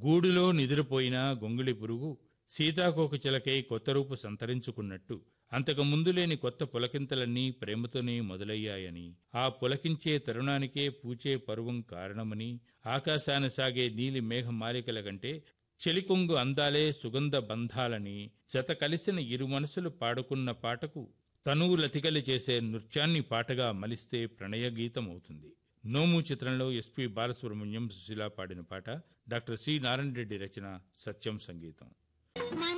గూడులో నిద్రపోయిన గొంగిళి పురుగు సీతాకోక చిలకై కొత్త రూపు సంతరించుకున్నట్టు అంతకు ముందు లేని కొత్త పులకింతలన్నీ ప్రేమతోనే మొదలయ్యాయని ఆ పులకించే తరుణానికే పూచే పరువం కారణమని ఆకాశాన సాగే నీలి మేఘమాలికల కంటే చెలికొంగు అందాలే సుగంధ బంధాలని జత కలిసిన ఇరు మనసులు పాడుకున్న పాటకు తనువు లతికలి చేసే నృత్యాన్ని పాటగా మలిస్తే ప్రణయ గీతం అవుతుంది నోము చిత్రంలో ఎస్పి బాలసుబ్రహ్మణ్యం సుశీల పాడిన పాట డాక్టర్ సి నారాయణ రెడ్డి రచన సత్యం సంగీతం